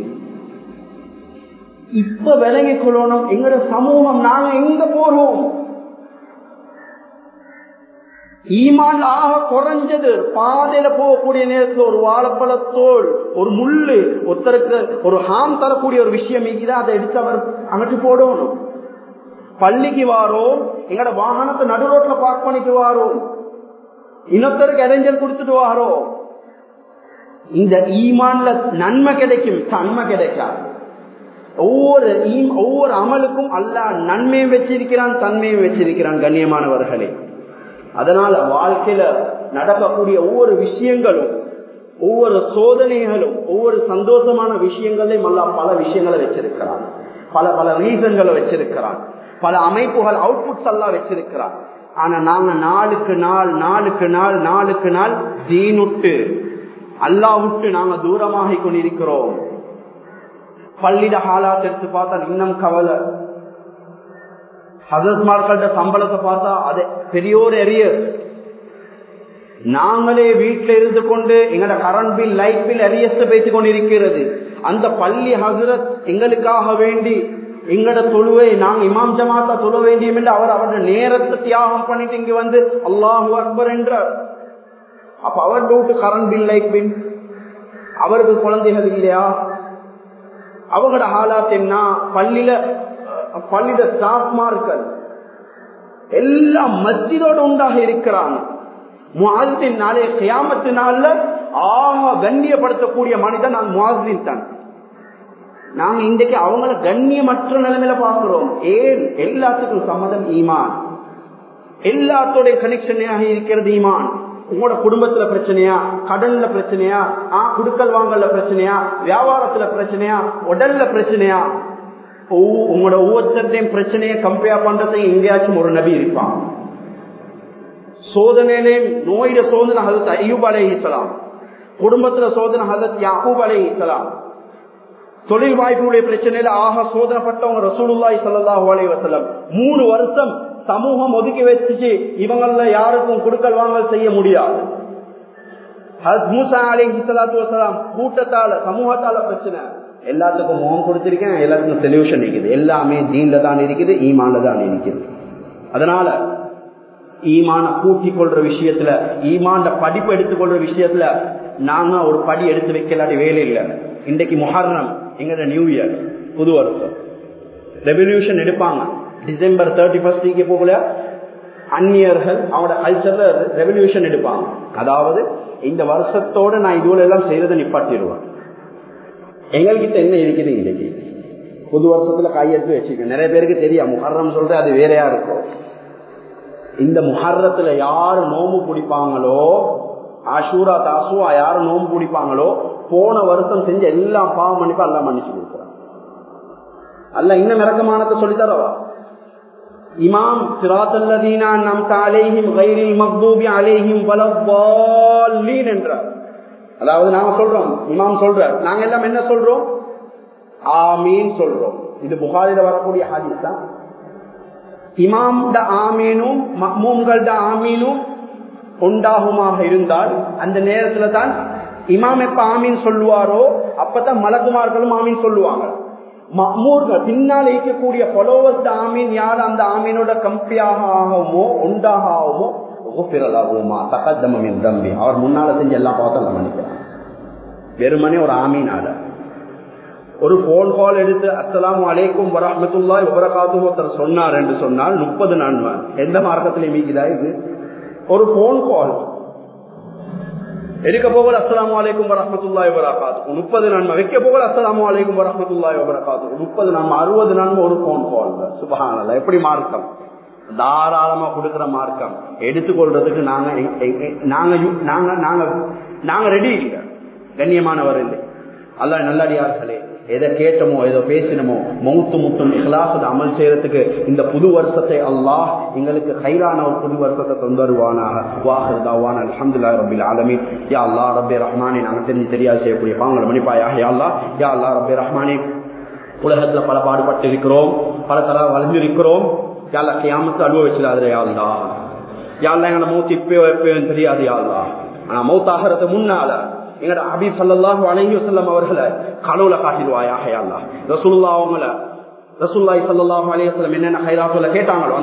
இப்ப விலகி கொள்ளணும் எங்கட சமூகம் நாங்க எங்க போறோம் ஈமான் ஆக குறைஞ்சது பாதையில போகக்கூடிய நேரத்தில் ஒரு வாழைப்பழத்தோல் ஒரு முள்ளு ஒருத்தருக்கு ஒரு ஹாம் தரக்கூடிய ஒரு விஷயம் இருக்குதா அதை எடுத்து அவர் அகற்றி போடணும் பள்ளிக்கு வாரோம் எங்கட வாகனத்தை நடு ரோட்ல பார்க் பண்ணிட்டு வாரோம் இன்னொருத்தருக்கு இடைஞ்சல் கொடுத்துட்டு வாரோம் இந்த ஈமான்ல நன்மை கிடைக்கும் தன்மை கிடைக்காது ஒவ்வொரு ஒவ்வொரு அமலுக்கும் அல்ல நன்மையும் வச்சிருக்கிறான் தன்மையும் வச்சிருக்கிறான் கண்ணியமானவர்களே அதனால வாழ்க்கையில நடக்கக்கூடிய ஒவ்வொரு விஷயங்களும் ஒவ்வொரு சோதனைகளும் ஒவ்வொரு சந்தோஷமான விஷயங்களையும் அல்ல பல விஷயங்களை வச்சிருக்கிறான் பல பல ரீசன்களை வச்சிருக்கிறான் பல அமைப்புகள் அவுட்புட்ஸ் எல்லாம் வச்சிருக்கிறான் ஆனா நாங்க நாளுக்கு நாள் நாளுக்கு நாள் நாளுக்கு நாள் தீனுட்டு அல்லா விட்டு நாங்க தூரமாக கொண்டிருக்கிறோம் பள்ளியில ஹாலாத் எடுத்து பார்த்தா இன்னும் கவலை ஹசஸ்மார்கள்ட்ட சம்பளத்தை பார்த்தா அது பெரியோர் எரிய நாங்களே வீட்டில இருந்து கொண்டு எங்கட கரண்ட் பில் லைட் பில் எரியஸ்ட பேசிக் கொண்டிருக்கிறது அந்த பள்ளி ஹசரத் எங்களுக்காக வேண்டி எங்கட தொழுவை நாங்க இமாம் ஜமாத்தா தொழ வேண்டியும் என்று அவர் அவருடைய நேரத்தை தியாகம் பண்ணிட்டு இங்க வந்து அல்லாஹு அக்பர் என்றார் அப்ப அவர் டூட்டு கரண்ட் பில் லைட் பில் அவருக்கு குழந்தைகள் இல்லையா அவங்களோட ஹாலாத் என்ன பள்ளியில பள்ளியில ஸ்டாஃப்மார்கள் எல்லாம் மஸ்ஜிதோடு உண்டாக இருக்கிறாங்க முஹாசின் நாளே கியாமத்தினால ஆக கண்ணியப்படுத்தக்கூடிய மனிதன் நான் முஹாசின் தான் நாங்க இன்றைக்கு அவங்கள கண்ணியமற்ற நிலைமையில பாக்குறோம் ஏன் எல்லாத்துக்கும் சம்மதம் ஈமான் எல்லாத்தோட கனெக்ஷனாக இருக்கிறது ஈமான் உங்களோட குடும்பத்துல பிரச்சனையா கடன்ல பிரச்சனையா ஆ குடுக்கல் வாங்கல பிரச்சனையா வியாபாரத்துல பிரச்சனையா உடல்ல பிரச்சனையா உங்களோட ஒவ்வொருத்தையும் பிரச்சனையை கம்பேர் பண்றதையும் எங்கேயாச்சும் ஒரு நபி இருப்பான் சோதனையிலையும் நோயில சோதனை ஹசத் ஐயூப் அலை இஸ்லாம் குடும்பத்துல சோதனை ஹசத் யாக்கூப் அலை இஸ்லாம் தொழில் வாய்ப்புடைய பிரச்சனையில ஆக சோதனைப்பட்டவங்க ரசூலுல்லாய் சல்லாஹூ அலை வசலம் மூணு வருஷம் சமூகம் ஒதுக்கி வச்சுச்சு இவங்கள யாருக்கும் கொடுக்கல் வாங்கல் செய்ய முடியாது மூசா அலி சலாத்து வசலாம் கூட்டத்தால சமூகத்தால பிரச்சனை எல்லாத்துக்கும் முகம் கொடுத்திருக்கேன் எல்லாத்துக்கும் சொல்யூஷன் இருக்குது எல்லாமே தீன்ல தான் இருக்குது ஈமான்ல தான் இருக்குது அதனால ஈமான கூட்டி கொள்ற விஷயத்துல ஈமான படிப்பு எடுத்துக்கொள்ற விஷயத்துல நாங்க ஒரு படி எடுத்து வைக்கலாட்டி வேலை இல்லை இன்றைக்கு முஹர்ரம் எங்கட நியூ இயர் புது வருஷம் ரெவல்யூஷன் எடுப்பாங்க டிசம்பர் தேர்ட்டி ஃபர்ஸ்ட் போகல அந்நியர்கள் அவங்களோட கல்ச்சர்ல ரெவல்யூஷன் எடுப்பாங்க அதாவது இந்த வருஷத்தோட நான் இதுல எல்லாம் செய்யறதை நிப்பாட்டிடுவேன் எங்ககிட்ட என்ன இருக்குது இன்னைக்கு புது வருஷத்துல கையெழுத்து வச்சுக்க நிறைய பேருக்கு தெரியும் முஹர்ரம் சொல்ற அது வேறையா இருக்கும் இந்த முஹர்ரத்துல யாரு நோம்பு பிடிப்பாங்களோ ஆஷூரா தாசுவா யாரு நோம்பு பிடிப்பாங்களோ போன வருஷம் செஞ்ச எல்லா பாவம் மன்னிப்பா எல்லாம் மன்னிச்சு கொடுக்குறான் அல்ல இன்னும் இறக்கமானத்தை சொல்லித்தரவா இமாம் சிராத்தல்லதீனா நம் அலைஹிம் கைரில் மக்தூபி அலைஹிம் வலவாலீன் என்றார் அதாவது நாங்க சொல்றோம் இமாம் சொல்ற நாங்க எல்லாம் என்ன சொல்றோம் ஆமீன் சொல்றோம் இது புகாரில வரக்கூடிய ஹாதிஸ் தான் இமாம்ட ஆமீனும் மஹ்மூம்கள்ட ஆமீனும் உண்டாகுமாக இருந்தால் அந்த நேரத்துல தான் இமாம் எப்ப ஆமீன் சொல்லுவாரோ அப்பதான் மலகுமார்களும் ஆமீன் சொல்லுவாங்க மமூர்கள் பின்னால் இருக்கக்கூடிய ஃபாலோவர்ஸ் ஆமீன் யார் அந்த ஆமீனோட கம்பியாக ஆகுமோ உண்டாக ஆகுமோ பிறலாகுமா தகத்தமின் தம்பி அவர் முன்னால செஞ்சு எல்லாம் பார்த்தோம் மன்னிக்கிறார் வெறுமனே ஒரு ஆமீனால ஒரு போன் கால் எடுத்து அஸ்லாம் அலைக்கும் வரமத்துல்லா உபரகாத்தும் ஒருத்தர் சொன்னார் என்று சொன்னால் முப்பது நன்மை எந்த மார்க்கத்திலே மீக்குதா இது ஒரு போன் கால் எடுக்க போகல அஸ்லாம் வலைக்கும் வரமத்துல்லாய் வரகாத்து முப்பது நன்மை வைக்க போகல அஸ்லாம் வலைக்கும் வரமத்துல்லாய் வரகாத்து முப்பது நன்மை அறுபது நன்மை ஒரு போன் கால் சுபகானல எப்படி மார்க்கம் தாராளமா கொடுக்கிற மார்க்கம் எடுத்துக்கொள்றதுக்கு நாங்க நாங்க நாங்க நாங்க நாங்க ரெடி இல்லை கண்ணியமானவர் இல்லை அல்ல நல்லடியார்களே எதை கேட்டமோ ஏதோ பேசினமோ மௌத்து முத்தும் இஹ்லாசத அமல் செய்யறதுக்கு இந்த புது வருஷத்தை அல்லாஹ் எங்களுக்கு ஹைரான ஒரு புது வருஷத்தை தந்துருவானாக வாஹர் தாவான் அலமதுல்லா ரபில் ஆலமி யா அல்லா ரபே ரஹ்மானே நாங்கள் தெரிஞ்சு தெரியாது செய்யக்கூடிய பாவங்களை மன்னிப்பாயா யா அல்லா யா அல்லா ரபே ரஹ்மானே உலகத்துல பல பாடுபட்டு இருக்கிறோம் பல தர வளர்ந்து இருக்கிறோம் யாழ்லா கியாமத்து அனுபவிச்சிடாது யாழ்லா யாழ்லா எங்களை மௌத்து இப்போ எப்பயும் தெரியாது யாழ்லா ஆனா மௌத்தாகிறது முன்னால எங்கட அபி சல்லாஹு அலஹி வசல்லம் அவர்களை கனவுல காட்டிடுவாயாக அல்லா ரசூல்லா அவங்கள ரசூல்லாய் சல்லாஹு அலையம் என்னென்ன ஹைராத்துல கேட்டாங்களோ